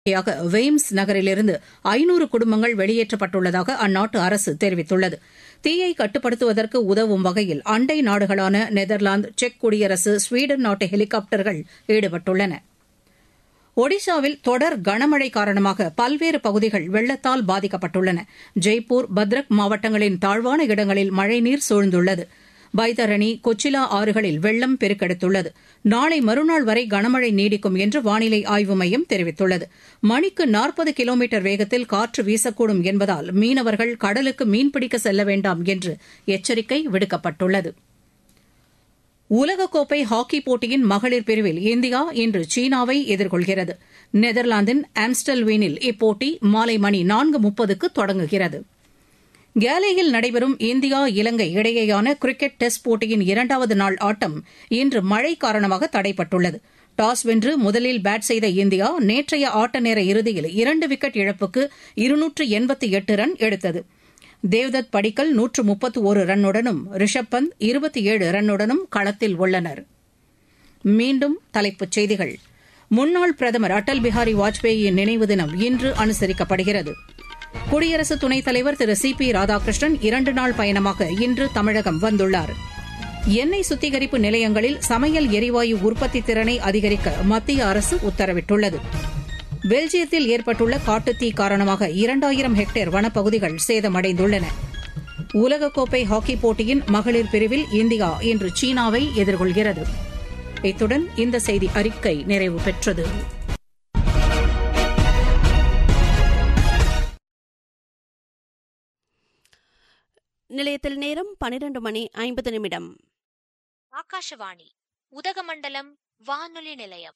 யாக வெய்ம்ஸ் நகரிலிருந்து ஐநூறு குடும்பங்கள் வெளியேற்றப்பட்டுள்ளதாக அந்நாட்டு அரசு தெரிவித்துள்ளது தீயை கட்டுப்படுத்துவதற்கு உதவும் வகையில் அண்டை நாடுகளான நெதர்லாந்து செக் குடியரசு ஸ்வீடன் நாட்டு ஹெலிகாப்டர்கள் ஈடுபட்டுள்ளன ஒடிஷாவில் தொடர் கனமழை காரணமாக பல்வேறு பகுதிகள் வெள்ளத்தால் பாதிக்கப்பட்டுள்ளன ஜெய்ப்பூர் பத்ரக் மாவட்டங்களின் தாழ்வான இடங்களில் மழைநீர் சூழ்ந்துள்ளது பைதரணி கொச்சிலா ஆறுகளில் வெள்ளம் பெருக்கெடுத்துள்ளது நாளை மறுநாள் வரை கனமழை நீடிக்கும் என்று வானிலை ஆய்வு மையம் தெரிவித்துள்ளது மணிக்கு நாற்பது கிலோமீட்டர் வேகத்தில் காற்று வீசக்கூடும் என்பதால் மீனவர்கள் கடலுக்கு மீன்பிடிக்க செல்ல வேண்டாம் என்று எச்சரிக்கை விடுக்கப்பட்டுள்ளது உலகக்கோப்பை ஹாக்கி போட்டியின் மகளிர் பிரிவில் இந்தியா இன்று சீனாவை எதிர்கொள்கிறது நெதர்லாந்தின் ஆம்ஸ்டல்வீனில் இப்போட்டி மாலை மணி நான்கு முப்பதுக்கு தொடங்குகிறது கேலேயில் நடைபெறும் இந்தியா இலங்கை இடையேயான கிரிக்கெட் டெஸ்ட் போட்டியின் இரண்டாவது நாள் ஆட்டம் இன்று மழை காரணமாக தடைப்பட்டுள்ளது டாஸ் வென்று முதலில் பேட் செய்த இந்தியா நேற்றைய ஆட்ட நேர இறுதியில் இரண்டு விக்கெட் இழப்புக்கு இருநூற்று எண்பத்தி எட்டு ரன் எடுத்தது தேவ்தத் படிக்கல் நூற்று முப்பத்து ஒரு ரன்னுடனும் ரிஷப் பந்த் இருபத்தி ஏழு ரன்னுடனும் களத்தில் உள்ளனர் மீண்டும் தலைப்புச் செய்திகள் முன்னாள் பிரதமர் அடல் பிஹாரி வாஜ்பேயியின் நினைவு தினம் இன்று அனுசரிக்கப்படுகிறது குடியரசு துணைத் தலைவர் திரு சி பி ராதாகிருஷ்ணன் இரண்டு நாள் பயணமாக இன்று தமிழகம் வந்துள்ளார் எண்ணெய் சுத்திகரிப்பு நிலையங்களில் சமையல் எரிவாயு உற்பத்தி திறனை அதிகரிக்க மத்திய அரசு உத்தரவிட்டுள்ளது பெல்ஜியத்தில் ஏற்பட்டுள்ள காட்டுத்தீ காரணமாக இரண்டாயிரம் ஹெக்டேர் வனப்பகுதிகள் சேதமடைந்துள்ளன உலகக்கோப்பை ஹாக்கி போட்டியின் மகளிர் பிரிவில் இந்தியா இன்று சீனாவை எதிர்கொள்கிறது இத்துடன் இந்த செய்தி அறிக்கை நிறைவு பெற்றது நிலையத்தில் நேரம் பனிரெண்டு மணி ஐம்பது நிமிடம் ஆகாஷவாணி உதகமண்டலம் வானொலி நிலையம்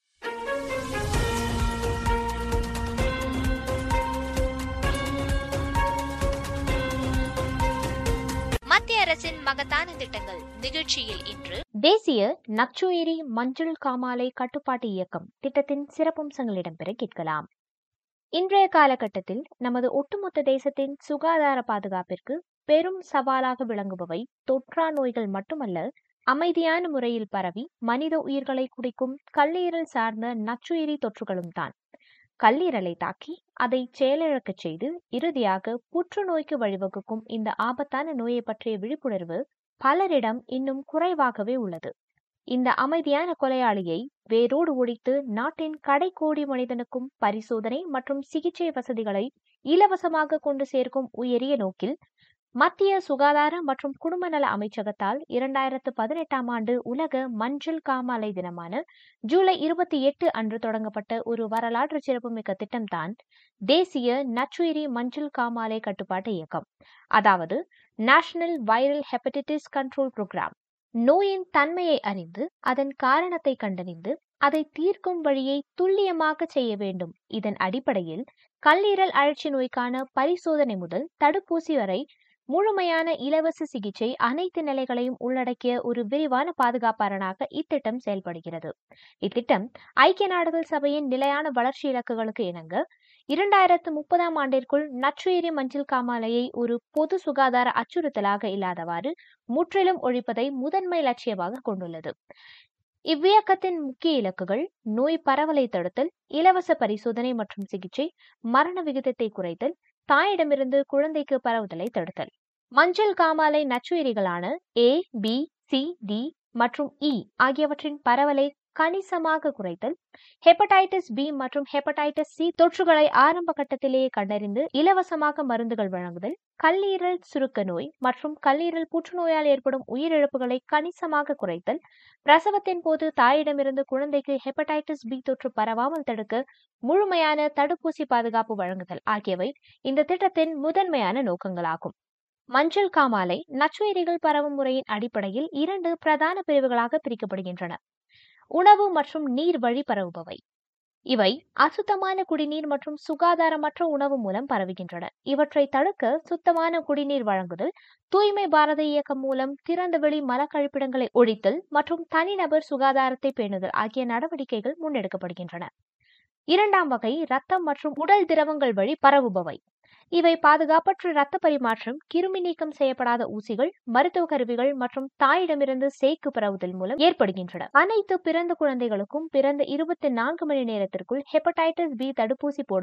மத்திய அரசின் மகத்தான திட்டங்கள் நிகழ்ச்சியில் இன்று தேசிய நச்சுயிரி மஞ்சள் காமாலை கட்டுப்பாட்டு இயக்கம் திட்டத்தின் சிறப்பம்சங்கள் இடம்பெற கேட்கலாம் இன்றைய காலகட்டத்தில் நமது ஒட்டுமொத்த தேசத்தின் சுகாதார பாதுகாப்பிற்கு பெரும் சவாலாக விளங்குபவை தொற்றா நோய்கள் மட்டுமல்ல அமைதியான முறையில் பரவி மனித உயிர்களை குடிக்கும் கல்லீரல் சார்ந்த நச்சுயிரி தொற்றுகளும் தான் கல்லீரலை தாக்கி அதை செயலிழக்கச் செய்து இறுதியாக புற்றுநோய்க்கு வழிவகுக்கும் இந்த ஆபத்தான நோயை பற்றிய விழிப்புணர்வு பலரிடம் இன்னும் குறைவாகவே உள்ளது இந்த அமைதியான கொலையாளியை வேரோடு ஒழித்து நாட்டின் கடைக்கோடி மனிதனுக்கும் பரிசோதனை மற்றும் சிகிச்சை வசதிகளை இலவசமாக கொண்டு சேர்க்கும் உயரிய நோக்கில் மத்திய சுகாதார மற்றும் குடும்ப நல அமைச்சகத்தால் இரண்டாயிரத்து பதினெட்டாம் ஆண்டு உலக மஞ்சள் காமாலை தினமான ஜூலை இருபத்தி எட்டு அன்று தொடங்கப்பட்ட ஒரு வரலாற்று சிறப்புமிக்க திட்டம்தான் தேசிய நச்சுயிரி மஞ்சள் காமாலை கட்டுப்பாட்டு இயக்கம் அதாவது national viral hepatitis control programme நோயின் தன்மையை அறிந்து அதன் காரணத்தை கண்டறிந்து அதை தீர்க்கும் வழியை துல்லியமாக செய்ய வேண்டும் இதன் அடிப்படையில் கல்லீரல் அழற்சி நோய்க்கான பரிசோதனை முதல் தடுப்பூசி வரை முழுமையான இலவச சிகிச்சை அனைத்து நிலைகளையும் உள்ளடக்கிய ஒரு விரிவான பாதுகாப்பாளனாக இத்திட்டம் செயல்படுகிறது இத்திட்டம் ஐக்கிய நாடுகள் சபையின் நிலையான வளர்ச்சி இலக்குகளுக்கு இணங்க இரண்டாயிரத்து முப்பதாம் ஆண்டிற்குள் நச்சுயிரி மஞ்சள் காமாலையை ஒரு பொது சுகாதார அச்சுறுத்தலாக இல்லாதவாறு முற்றிலும் ஒழிப்பதை முதன்மை லட்சியமாக கொண்டுள்ளது இவ்வியக்கத்தின் முக்கிய இலக்குகள் நோய் பரவலை தடுத்தல் இலவச பரிசோதனை மற்றும் சிகிச்சை மரண விகிதத்தை குறைத்தல் தாயிடமிருந்து குழந்தைக்கு பரவுதலை தடுத்தல் மஞ்சள் காமாலை நச்சுயிரிகளான ஏ பி சி டி மற்றும் இ ஆகியவற்றின் பரவலை கணிசமாக குறைத்தல் ஹெப்படைட்டிஸ் பி மற்றும் ஹெப்படைட்டிஸ் சி தொற்றுகளை ஆரம்ப கட்டத்திலேயே கண்டறிந்து இலவசமாக மருந்துகள் வழங்குதல் கல்லீரல் சுருக்க நோய் மற்றும் கல்லீரல் புற்றுநோயால் ஏற்படும் உயிரிழப்புகளை கணிசமாக குறைத்தல் பிரசவத்தின் போது தாயிடமிருந்து குழந்தைக்கு ஹெப்படைட்டிஸ் பி தொற்று பரவாமல் தடுக்க முழுமையான தடுப்பூசி பாதுகாப்பு வழங்குதல் ஆகியவை இந்த திட்டத்தின் முதன்மையான நோக்கங்களாகும் மஞ்சள் காமாலை நச்சுயிரிகள் பரவும் முறையின் அடிப்படையில் இரண்டு பிரதான பிரிவுகளாக பிரிக்கப்படுகின்றன உணவு மற்றும் நீர் வழி பரவுபவை இவை அசுத்தமான குடிநீர் மற்றும் சுகாதாரமற்ற உணவு மூலம் பரவுகின்றன இவற்றை தடுக்க சுத்தமான குடிநீர் வழங்குதல் தூய்மை பாரத இயக்கம் மூலம் திறந்தவெளி மலக்கழிப்பிடங்களை ஒழித்தல் மற்றும் தனிநபர் சுகாதாரத்தை பேணுதல் ஆகிய நடவடிக்கைகள் முன்னெடுக்கப்படுகின்றன இரண்டாம் வகை ரத்தம் மற்றும் உடல் திரவங்கள் வழி பரவுபவை இவை பாதுகாப்பற்ற இரத்த பரிமாற்றம் கிருமி நீக்கம் செய்யப்படாத ஊசிகள் மருத்துவ கருவிகள் மற்றும் தாயிடமிருந்து சேக்கு பரவுதல் மூலம் ஏற்படுகின்றன அனைத்து பிறந்த குழந்தைகளுக்கும் பிறந்த இருபத்தி நான்கு மணி நேரத்திற்குள் ஹெப்படைட்டிஸ் பி தடுப்பூசி போட